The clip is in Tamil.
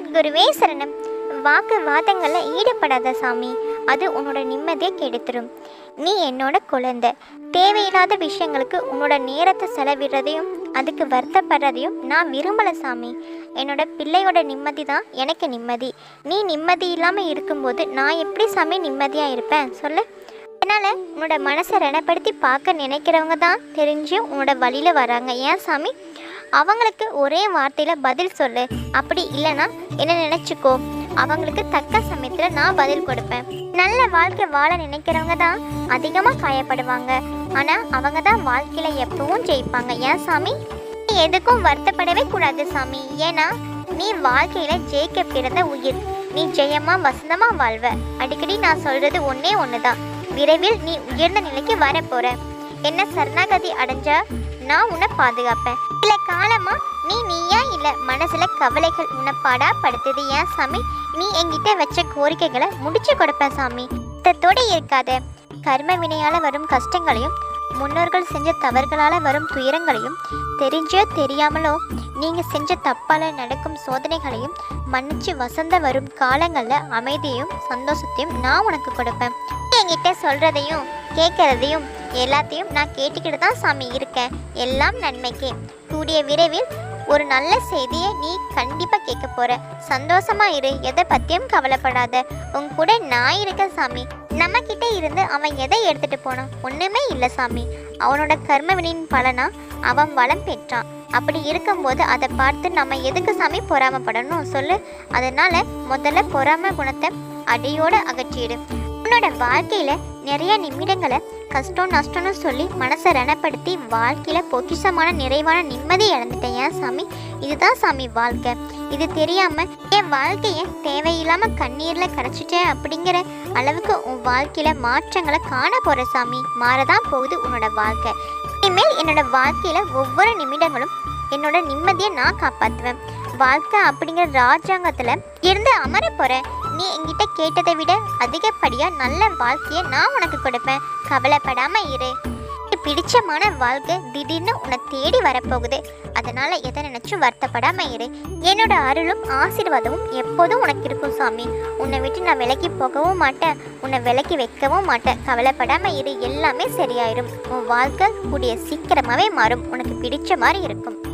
ஜெகத்குருவே சரணம் வாக்கு வாதங்களில் ஈடுபடாத சாமி அது உன்னோட நிம்மதியை கெடுத்துரும் நீ என்னோட குழந்தை தேவையில்லாத விஷயங்களுக்கு உன்னோட நேரத்தை செலவிடுறதையும் அதுக்கு வருத்தப்படுறதையும் நான் விரும்பலை சாமி என்னோட பிள்ளையோட நிம்மதி தான் எனக்கு நிம்மதி நீ நிம்மதி இல்லாமல் இருக்கும்போது நான் எப்படி சாமி நிம்மதியாக இருப்பேன் சொல்லு அதனால் உன்னோட மனசை ரணப்படுத்தி பார்க்க நினைக்கிறவங்க தான் தெரிஞ்சு உன்னோட வழியில் வராங்க ஏன் சாமி அவங்களுக்கு ஒரே வார்த்தையில் பதில் சொல்லு அப்படி இல்லைன்னா என்ன நினச்சிக்கோ அவங்களுக்கு தக்க சமயத்தில் நான் பதில் கொடுப்பேன் நல்ல வாழ்க்கை வாழ நினைக்கிறவங்க தான் அதிகமாக காயப்படுவாங்க ஆனால் அவங்க தான் வாழ்க்கையில் எப்பவும் ஜெயிப்பாங்க ஏன் சாமி நீ எதுக்கும் வருத்தப்படவே கூடாது சாமி ஏன்னா நீ வாழ்க்கையில் ஜெயிக்க பிறந்த உயிர் நீ ஜெயமா வசந்தமா வாழ்வ அடிக்கடி நான் சொல்றது ஒன்னே ஒன்று தான் விரைவில் நீ உயர்ந்த நிலைக்கு வரப்போற என்ன சரணாகதி அடைஞ்சா நான் உன்னை பாதுகாப்பேன் இல்ல காலமா நீ நீயா இல்ல மனசுல கவலைகள் உன்னை பாடா படுத்துது ஏன் சாமி நீ என்கிட்ட வச்ச கோரிக்கைகளை முடிச்சு கொடுப்பேன் சாமி தத்தோட இருக்காத கர்ம வினையால வரும் கஷ்டங்களையும் முன்னோர்கள் செஞ்ச தவறுகளால வரும் துயரங்களையும் தெரிஞ்சோ தெரியாமலோ நீங்க செஞ்ச தப்பால நடக்கும் சோதனைகளையும் மன்னிச்சு வசந்த வரும் காலங்கள்ல அமைதியையும் சந்தோஷத்தையும் நான் உனக்கு கொடுப்பேன் நீ என்கிட்ட சொல்றதையும் கேட்கறதையும் எல்லாத்தையும் நான் கேட்டுக்கிட்டு தான் சாமி இருக்கேன் எல்லாம் நன்மைக்கே கூடிய விரைவில் ஒரு நல்ல செய்தியை நீ கண்டிப்பா கேட்க போற சந்தோஷமா இரு எதை பத்தியும் கவலைப்படாத உன் கூட நான் இருக்க சாமி நம்ம கிட்ட இருந்து அவன் எதை எடுத்துட்டு போனான் ஒண்ணுமே இல்லை சாமி அவனோட கர்ம வினையின் பலனா அவன் வளம் பெற்றான் அப்படி இருக்கும்போது அதை பார்த்து நம்ம எதுக்கு சாமி பொறாமப்படணும் சொல்லு அதனால முதல்ல பொறாம குணத்தை அடியோட அகற்றிடு உன்னோட வாழ்க்கையில நிறைய நிமிடங்களை கஷ்டம் நஷ்டம்னு சொல்லி மனசை ரணப்படுத்தி வாழ்க்கையில பொக்கிஷமான நிறைவான நிம்மதி இழந்துட்டேன் ஏன் சாமி இதுதான் சாமி வாழ்க்கை இது தெரியாம என் வாழ்க்கைய தேவையில்லாம கண்ணீர்ல கடைச்சிட்டேன் அப்படிங்கிற அளவுக்கு உன் வாழ்க்கையில மாற்றங்களை காண போற சாமி மாறதான் போகுது உன்னோட வாழ்க்கை இனிமேல் என்னோட வாழ்க்கையில ஒவ்வொரு நிமிடங்களும் என்னோட நிம்மதியை நான் காப்பாத்துவேன் வாழ்க்கை அப்படிங்கிற ராஜாங்கத்துல இருந்து அமர போறேன் நீ என்கிட்ட கேட்டதை விட அதிகப்படியா நல்ல வாழ்க்கையை நான் உனக்கு கொடுப்பேன் கவலைப்படாம இரு உனக்கு பிடிச்சமான வாழ்க்கை திடீர்னு உன்னை தேடி வரப்போகுது அதனால எதை நினைச்சும் வருத்தப்படாம இரு என்னோட அருளும் ஆசீர்வாதமும் எப்போதும் உனக்கு இருக்கும் சாமி உன்னை விட்டு நான் விலகி போகவும் மாட்டேன் உன்னை விலக்கி வைக்கவும் மாட்டேன் கவலைப்படாம இரு எல்லாமே சரியாயிரும் உன் வாழ்க்கை கூடிய சீக்கிரமாவே மாறும் உனக்கு பிடிச்ச மாதிரி இருக்கும்